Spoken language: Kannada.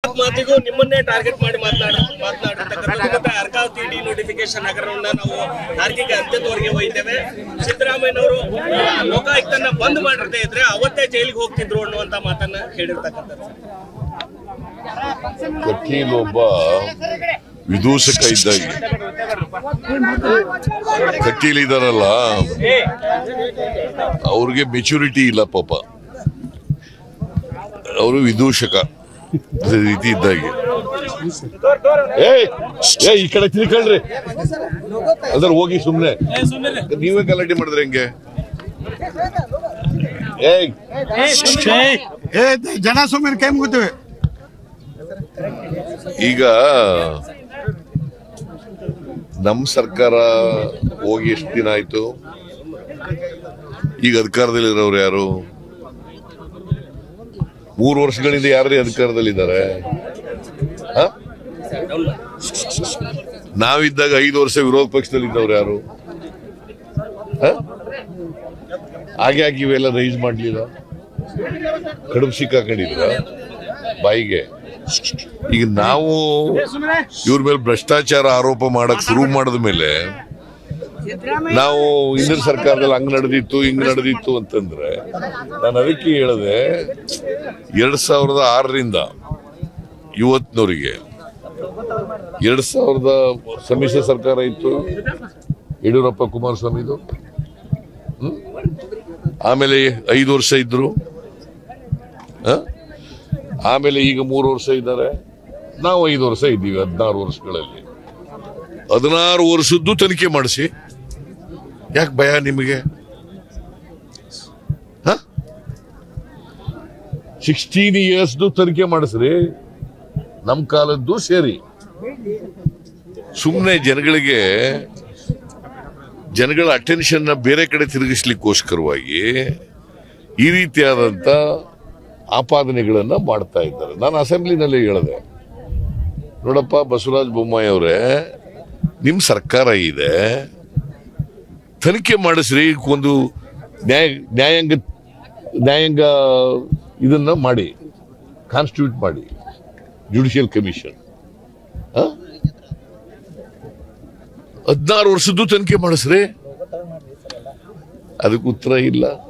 ಮಾತಿಗೂ ನಿಮ್ಮನ್ನೇ ಟಾರ್ಗೆಟ್ ಮಾಡಿ ಮಾತನಾಡ ಮಾತನಾಡಿರ್ತಕ್ಕಂಥದ್ದು ಮತ್ತೆ ಅರ್ಕಾವತಿ ಡಿ ನೋಟಿಫಿಕೇಶನ್ ಹಗರಣವನ್ನ ನಾವು ತಾರ್ಕಿಕ ಅಂತ್ಯದವರೆಗೆ ಒಯ್ತೇವೆ ಸಿದ್ದರಾಮಯ್ಯನವರು ಆ, ಲೋಕಾಯುಕ್ತನ ಬಂದ್ ಮಾಡಿರದೇ ಇದ್ರೆ ಅವತ್ತೇ ಜೈಲಿಗೆ ಹೋಗ್ತಿದ್ರು ಅನ್ನುವಂತ ಮಾತನ್ನ ಹೇಳಿರ್ತಕ್ಕಂಥದ್ದು ವಕೀಲ್ ಒಬ್ಬ ವಿದೂಷಕ ಇದ್ದಾಗೆ ವಕೀಲ್ ಇದಾರಲ್ಲ ಅವ್ರಿಗೆ ಮೆಚುರಿಟಿ ಇಲ್ಲ ಪಾಪ ಅವರು ವಿದೂಷಕ ಅದೇ ರೀತಿ ಇದ್ದಾಗೆ ಏ ಏ ಈ ಕಡೆ ತಿಳ್ಕೊಳ್ರಿ ಅದ್ರ ಹೋಗಿ ಸುಮ್ನೆ ನೀವೇ ಗಲಾಟೆ ಮಾಡಿದ್ರೆ ಹೆಂಗೆ ಏಯ್ ಏ ಜನ ಸುಮ್ಮನೆ ಕೈ ಮುಗಿತೀವಿ ಈಗ ನಮ್ಮ ಸರ್ಕಾರ ಹೋಗಿ ಎಷ್ಟು ದಿನ ಆಯ್ತು ಈಗ ಅಧಿಕಾರದಲ್ಲಿರೋರು ಯಾರು ಮೂರು ವರ್ಷಗಳಿಂದ ಯಾರ್ರೀ ಅಧಿಕಾರದಲ್ಲಿದ್ದಾರೆ ಹ? ನಾವಿದ್ದಾಗ ಐದು ವರ್ಷ ವಿರೋಧ ಪಕ್ಷದಲ್ಲಿದ್ದವ್ರು ಯಾರು ಹ? ಹಾಗೆ ಹಾಗೆ ಇವೆಲ್ಲ ರೈಸ್ ಮಾಡ್ಲಿಲ್ಲ ಕಡುಬು ಸಿಕ್ಕಾಕೊಂಡಿದ್ರ ಬಾಯಿಗೆ ಈಗ ನಾವು ಇವ್ರ ಮೇಲೆ ಭ್ರಷ್ಟಾಚಾರ ಆರೋಪ ಮಾಡಕ್ ಶುರು ಮಾಡಿದ ಮೇಲೆ ನಾವು ಹಿಂದಿನ ಸರ್ಕಾರದಲ್ಲಿ ಹಂಗ್ ನಡೆದಿತ್ತು ಹಿಂಗ್ ನಡೆದಿತ್ತು ಅಂತಂದ್ರೆ ನಾನು ಅದಕ್ಕೆ ಹೇಳಿದೆ ಎರಡ್ ಸಾವಿರದ ಆರರಿಂದ ಇವತ್ತಿನವರಿಗೆ ಎರಡ್ ಸಾವಿರದ ಸಮ್ಮಿಶ್ರ ಸರ್ಕಾರ ಇತ್ತು ಯಡಿಯೂರಪ್ಪ ಕುಮಾರಸ್ವಾಮಿದು ಹ್ಮ್? ಆಮೇಲೆ ಐದು ವರ್ಷ ಇದ್ರು ಹ? ಆಮೇಲೆ ಈಗ ಮೂರು ವರ್ಷ ಇದ್ದಾರೆ ನಾವು ಐದು ವರ್ಷ ಇದ್ದೀವಿ ಹದಿನಾರು ವರ್ಷಗಳಲ್ಲಿ ಹದಿನಾರು ವರ್ಷದ್ದು ತನಿಖೆ ಮಾಡಿಸಿ ಯಾಕೆ ಭಯ ನಿಮಗೆ ಸಿಕ್ಸ್ಟೀನ್ ಇಯರ್ಸ್ದು ತನಿಖೆ ಮಾಡಿಸ್ರಿ ನಮ್ಮ ಕಾಲದ್ದು ಸೇರಿ ಸುಮ್ಮನೆ ಜನಗಳಿಗೆ ಜನಗಳ ಅಟೆನ್ಷನ್ ಬೇರೆ ಕಡೆ ತಿರುಗಿಸ್ಲಿಕ್ಕೋಸ್ಕರವಾಗಿ ಈ ರೀತಿಯಾದಂತ ಆಪಾದನೆಗಳನ್ನ ಮಾಡ್ತಾ ಇದ್ದಾರೆ ನಾನು ಅಸೆಂಬ್ಲಿನಲ್ಲಿ ಹೇಳಿದೆ ನೋಡಪ್ಪ ಬಸವರಾಜ ಬೊಮ್ಮಾಯಿ ಅವರೇ ನಿಮ್ ಸರ್ಕಾರ ಇದೆ ತನಿಖೆ ಮಾಡಿಸ್ರಿ ಒಂದು ನ್ಯಾಯ ನ್ಯಾಯಾಂಗ ನ್ಯಾಯಾಂಗ ಇದನ್ನ ಮಾಡಿ ಕಾನ್ಸ್ಟಿಟ್ಯೂಟ್ ಮಾಡಿ ಜುಡಿಷಿಯಲ್ ಕಮಿಷನ್ ಹದಿನಾರು ವರ್ಷದ್ದು ತನಿಖೆ ಮಾಡಿಸ್ರಿ ಅದಕ್ಕೆ ಉತ್ತರ ಇಲ್ಲ